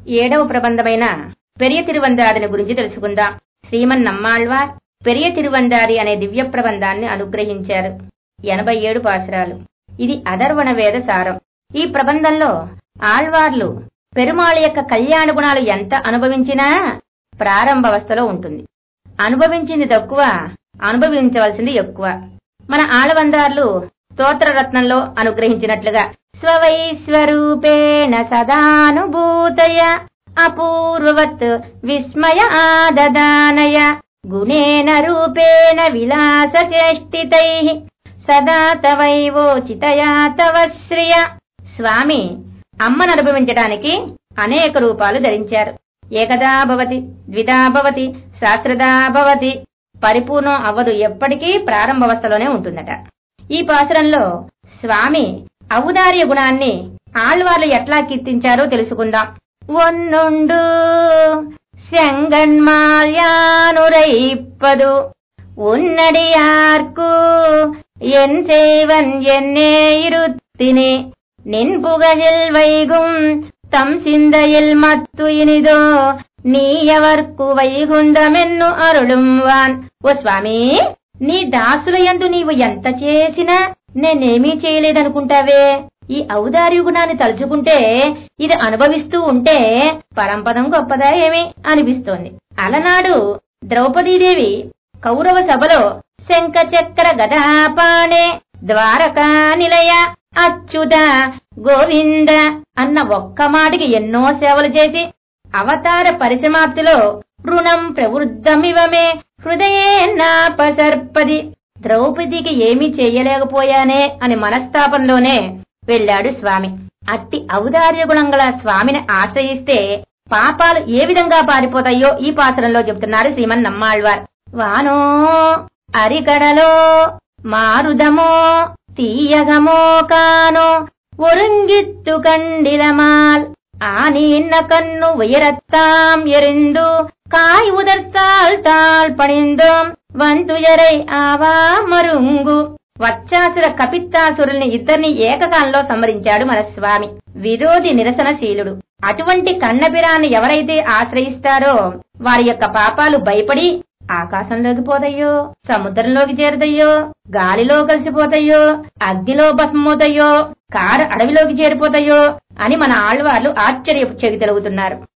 ఏడవ ప్రబంధమైన పెరియ తిరువందారిని గురించి తెలుసుకుందాం శ్రీమన్ నమ్మాళ్వార్ పెరియ తిరువందారి అనే దివ్య ప్రబంధాన్ని అనుగ్రహించారు ఎనభై ఏడు పాసురాలు ఇది అధర్వణ వేద సారం ఈ ప్రబంధంలో ఆళ్వార్లు పెరుమాళ్ యొక్క కళ్యాణ గుణాలు ఎంత అనుభవించినా ప్రారంభావస్థలో ఉంటుంది అనుభవించింది తక్కువ అనుభవించవలసింది ఎక్కువ మన ఆళవందార్లు స్తోత్రరత్నంలో అనుగ్రహించినట్లుగా స్వవైస్వరూపేణ సదానుభూతయ అపూర్వవత్ విస్మయ ఆదదానయ గుణేన రూపేణ విలాస చేష్టితై సదా తవైవోచితయా తవ శ్రియ స్వామి అమ్మను అనుభవించడానికి అనేక రూపాలు ధరించారు ఏకదా భవతి ద్విదా భవతి శాస్త్రదా భవతి పరిపూర్ణం అవ్వదు ఎప్పటికీ ప్రారంభావస్థలోనే ఉంటుందట ఈ పాసురంలో స్వామి ఔదార్య గుణాన్ని ఆళ్వార్లు ఎట్లా కీర్తించారో తెలుసుకుందాం ఒన్నుండు செங்கண்மால்யானுரைப்பது உன்னடியார்க்கு என் செய்வன் என்னே இருத்தினே நின் புகழில் வைகும் தம் சிந்தையில் மத்து இனிதோ నీ ఎవర్కు వైగుందమెన్ను అరుళుంవాన్ ఓ స్వామి నీ దాసుల యందు నీవు ఎంత చేసినా నేనేమీ చేయలేదనుకుంటావే ఈ ఔదార్య గుణాన్ని తలుచుకుంటే ఇది అనుభవిస్తూ ఉంటే పరంపదం గొప్పదా ఏమి అనిపిస్తోంది అలనాడు ద్రౌపదీదేవి కౌరవ సభలో శంఖ చక్ర గదాపాణే ద్వారకా నిలయ అచ్యుత గోవింద అన్న ఒక్క మాటికి ఎన్నో సేవలు చేసి అవతార పరిసమాప్తిలో రుణం ప్రవృద్ధమివమే హృదయే నాపసర్పది ద్రౌపదికి ఏమీ చెయ్యలేకపోయానే అని మనస్తాపంలోనే వెళ్ళాడు స్వామి అట్టి ఔదార్య గుణం గల స్వామిని ఆశ్రయిస్తే పాపాలు ఏ విధంగా పారిపోతాయో ఈ పాత్రలో చెప్తున్నారు శ్రీమన్ నమ్మాళ్వార్ వానో అరికడలో మారుదమో తీయగమో కానో ఒరుంగిత్తు కండిలమాల్ ஆனீன்ன கண்ணு உயரத்தாம் எரிந்து காய் உதர்த்தால் தாழ் పణిందోం వంతుయరై ఆవా మరుంగు వచ్చాసుర కపిత్తాసురుల్ని ఇద్దరిని ఏకకాలంలో సంహరించాడు మన స్వామి విరోధి నిరసనశీలుడు అటువంటి కన్నబిరాన్ని ఎవరైతే ఆశ్రయిస్తారో వారి యొక్క పాపాలు భయపడి ఆకాశంలోకి పోతాయో సముద్రంలోకి చేరుతాయో గాలిలో కలిసిపోతాయో అగ్నిలో భస్మవుతాయో కారు అడవిలోకి చేరిపోతాయో అని మన ఆళ్వార్లు ఆశ్చర్య చెగి తెలుగుతున్నారు